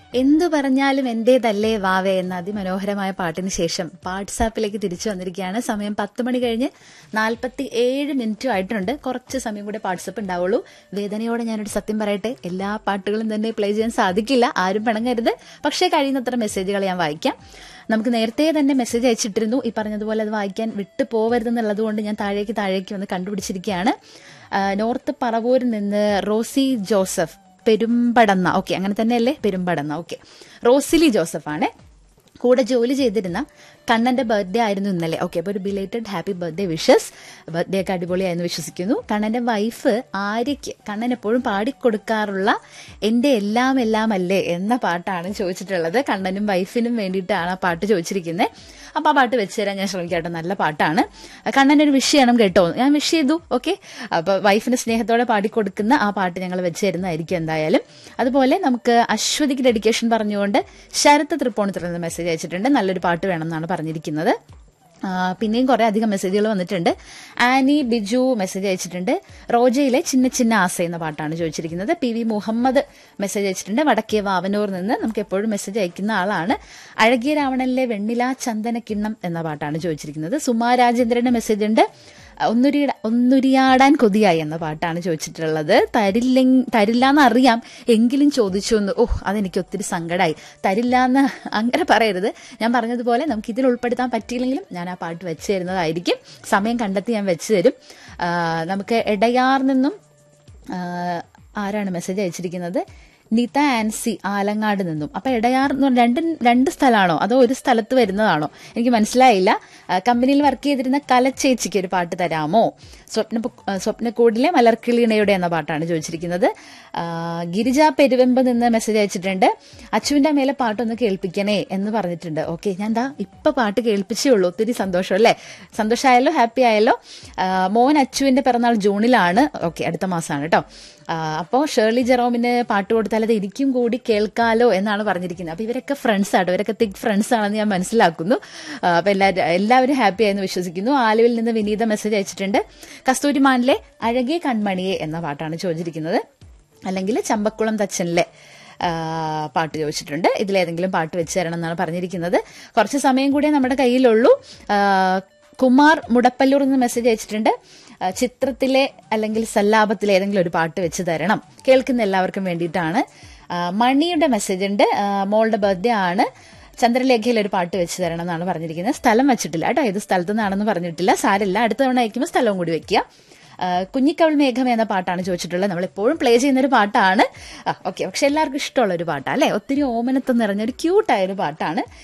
എന്തു പറഞ്ഞാലും എന്റേതല്ലേ വാവേ എന്ന അതിമനോഹരമായ പാട്ടിന് ശേഷം വാട്സാപ്പിലേക്ക് തിരിച്ചു വന്നിരിക്കുകയാണ് സമയം പത്ത് മണി കഴിഞ്ഞ് നാൽപ്പത്തി ഏഴ് മിനിറ്റും ആയിട്ടുണ്ട് കുറച്ച് സമയം കൂടെ വാട്സപ്പ് ഉണ്ടാവുള്ളൂ വേദനയോടെ ഞാനൊരു സത്യം പറയട്ടെ എല്ലാ പാട്ടുകളും തന്നെ പ്ലേ ചെയ്യാൻ സാധിക്കില്ല ആരും പിണങ്ങരുത് പക്ഷേ കഴിയുന്നത്ര മെസ്സേജുകൾ ഞാൻ വായിക്കാം നമുക്ക് നേരത്തെ തന്നെ മെസ്സേജ് അയച്ചിട്ടിരുന്നു ഈ പറഞ്ഞതുപോലെ അത് വായിക്കാൻ വിട്ടു പോവരുതെന്നുള്ളത് കൊണ്ട് ഞാൻ താഴേക്ക് താഴേക്ക് വന്ന് കണ്ടുപിടിച്ചിരിക്കുകയാണ് ആ, നോർത്ത് പറവൂരിൽ നിന്ന് റോസി ജോസഫ് പെരുമ്പടന്ന ഓക്കെ അങ്ങനെ തന്നെയല്ലേ പെരുമ്പടന്ന ഓക്കെ റോസിലി ജോസഫ് ആണ് കൂടെ ജോലി ചെയ്തിരുന്ന കണ്ണന്റെ ബർത്ത്ഡേ ആയിരുന്നു ഇന്നലെ ഓക്കെ അപ്പോൾ ഒരു belated happy birthday wishes birthday ഒക്കെ അടിപൊളിയായെന്ന് വിശ്വസിക്കുന്നു കണ്ണന്റെ വൈഫ് ആര്യയ്ക്ക് കണ്ണൻ എപ്പോഴും പാടിക്കൊടുക്കാറുള്ള എന്റെ എല്ലാം എല്ലാം അല്ലേ എന്ന പാട്ടാണ് ചോദിച്ചിട്ടുള്ളത് കണ്ണനും വൈഫിനും വേണ്ടിയിട്ടാണ് ആ പാട്ട് ചോദിച്ചിരിക്കുന്നത് അപ്പോൾ ആ പാട്ട് വെച്ച് തരാൻ ഞാൻ ശ്രമിക്കാം കേട്ടോ നല്ല പാട്ടാണ് കണ്ണൻ്റെ ഒരു വിഷ് ചെയ്യണം കേട്ടോ ഞാൻ വിഷ് ചെയ്തു ഓക്കെ അപ്പോൾ വൈഫിന് സ്നേഹത്തോടെ പാടിക്കൊടുക്കുന്ന ആ പാട്ട് ഞങ്ങൾ വെച്ച് തരുന്നതായിരിക്കും എന്തായാലും അതുപോലെ നമുക്ക് അശ്വതിക്ക് ഡെഡിക്കേഷൻ പറഞ്ഞുകൊണ്ട് ശരത്ത് തൃപ്പൂണിത്തുറ നിന്ന് മെസ്സേജ് അയച്ചിട്ടുണ്ട് നല്ലൊരു പാട്ട് വേണമെന്നാണ് പറഞ്ഞിരിക്കുന്നത് ആ, പിന്നെയും കുറെ അധികം മെസ്സേജുകൾ വന്നിട്ടുണ്ട് ആനി ബിജു മെസ്സേജ് അയച്ചിട്ടുണ്ട് റോജയിലെ ചിന്ന ചിന്ന ആസ എന്ന പാട്ടാണ് ചോദിച്ചിരിക്കുന്നത് പി വി മുഹമ്മദ് മെസ്സേജ് അയച്ചിട്ടുണ്ട് വടക്കേ വാവനൂർ നിന്ന് നമുക്ക് എപ്പോഴും മെസ്സേജ് അയക്കുന്ന ആളാണ് അഴകിയ രാവണനിലെ വെണ്ണില ചന്ദന കിണ്ണം എന്ന പാട്ടാണ് ചോദിച്ചിരിക്കുന്നത് സുമാ രാജേന്ദ്രന്റെ മെസ്സേജ് ഉണ്ട് ഒന്നുരി ഒന്നുരിയാടാൻ കൊതിയായി എന്ന പാട്ടാണ് ചോദിച്ചിട്ടുള്ളത് തരില്ല തരില്ല എന്നറിയാം എങ്കിലും ചോദിച്ചു എന്ന് ഓഹ് അതെനിക്ക് ഒത്തിരി സങ്കടമായി തരില്ല എന്ന് അങ്ങനെ പറയരുത് ഞാൻ പറഞ്ഞതുപോലെ നമുക്ക് ഇതിൽ ഉൾപ്പെടുത്താൻ പറ്റിയില്ലെങ്കിലും ഞാൻ ആ പാട്ട് വെച്ച് തരുന്നതായിരിക്കും സമയം കണ്ടെത്തി ഞാൻ വെച്ച് തരും ആ, നമുക്ക് എടയാർ നിന്നും ആ, ആരാണ് മെസ്സേജ് അയച്ചിരിക്കുന്നത് നിത ആൻസി ആലങ്ങാട് നിന്നും അപ്പൊ എടയാർ എന്ന് പറഞ്ഞ രണ്ട് രണ്ട് സ്ഥലമാണോ അതോ ഒരു സ്ഥലത്ത് വരുന്നതാണോ എനിക്ക് മനസ്സിലായില്ല ആ, കമ്പനിയിൽ വർക്ക് ചെയ്തിരുന്ന കലച്ചേച്ചിക്ക് ഒരു പാട്ട് തരാമോ സ്വപ്ന ആ, സ്വപ്നക്കൂടിലെ മലർക്കിളിണയുടെ എന്ന പാട്ടാണ് ചോദിച്ചിരിക്കുന്നത് ആ, ഗിരിജ പെരുവെമ്പ് നിന്ന് മെസ്സേജ് അയച്ചിട്ടുണ്ട് അച്ചുവിന്റെ മേലെ പാട്ടൊന്ന് കേൾപ്പിക്കണേ എന്ന് പറഞ്ഞിട്ടുണ്ട് ഓക്കെ ഞാൻ ദാ ഇപ്പൊ പാട്ട് കേൾപ്പിച്ചേ ഉള്ളൂ ഒത്തിരി സന്തോഷം അല്ലേ സന്തോഷമായല്ലോ ഹാപ്പി ആയല്ലോ ആ, മോൻ അച്ചുവിന്റെ പിറന്നാൾ ജൂണിലാണ് ഓക്കെ അടുത്ത മാസമാണ് കേട്ടോ അപ്പോൾ ഷേർലി ജെറോമിന് പാട്ട് കൊടുത്താൽ അത് എനിക്കും കൂടി കേൾക്കാലോ എന്നാണ് പറഞ്ഞിരിക്കുന്നത് അപ്പോൾ ഇവരൊക്കെ ഫ്രണ്ട്സ് ആട്ടോ ഇവരൊക്കെ തിക് ഫ്രണ്ട്സ് ആണെന്ന് ഞാൻ മനസ്സിലാക്കുന്നു അപ്പോൾ എല്ലാവരും എല്ലാവരും ഹാപ്പി ആയെന്ന് വിശ്വസിക്കുന്നു ആലുവിൽ നിന്ന് വിനീത മെസ്സേജ് അയച്ചിട്ടുണ്ട് കസ്തൂരിമാനിലെ അഴകേ കൺമണിയെ എന്ന പാട്ടാണ് ചോദിച്ചിരിക്കുന്നത് അല്ലെങ്കിൽ ചമ്പക്കുളം തച്ചനിലെ ആ, പാട്ട് ചോദിച്ചിട്ടുണ്ട് ഇതിലേതെങ്കിലും പാട്ട് വെച്ച് തരണം എന്നാണ് പറഞ്ഞിരിക്കുന്നത് കുറച്ച് സമയം കൂടിയേ നമ്മുടെ കയ്യിലുള്ളൂ ആ, കുമാർ മുടപ്പല്ലൂർ നിന്ന് മെസ്സേജ് അയച്ചിട്ടുണ്ട് ആ, ചിത്രത്തിലെ അല്ലെങ്കിൽ സല്ലാപത്തിലെ ഏതെങ്കിലും ഒരു പാട്ട് വെച്ച് തരണം കേൾക്കുന്ന എല്ലാവർക്കും വേണ്ടിയിട്ടാണ് ആ, മണിയുടെ മെസ്സേജ് ഉണ്ട് ആ, മോളുടെ ബർത്ത്ഡേ ആണ് ചന്ദ്രലേഖയിൽ ഒരു പാട്ട് വെച്ച് തരണം എന്നാണ് പറഞ്ഞിരിക്കുന്നത് സ്ഥലം വെച്ചിട്ടില്ല കേട്ടോ ഏത് സ്ഥലത്തു നിന്നാണെന്ന് പറഞ്ഞിട്ടില്ല സാരില്ല അടുത്ത തവണ അയക്കുമ്പോൾ സ്ഥലവും കൂടി വെക്കുക ആ, കുഞ്ഞിക്കവൾ മേഘം എന്ന പാട്ടാണ് ചോദിച്ചിട്ടുള്ളത് നമ്മൾ എപ്പോഴും പ്ലേ ചെയ്യുന്ന ഒരു പാട്ടാണ് ഓക്കെ പക്ഷെ എല്ലാവർക്കും ഇഷ്ടമുള്ള ഒരു പാട്ടാണ് അല്ലേ ഒത്തിരി ഓമനത്വം നിറഞ്ഞ ഒരു ക്യൂട്ടായ ഒരു പാട്ടാണ്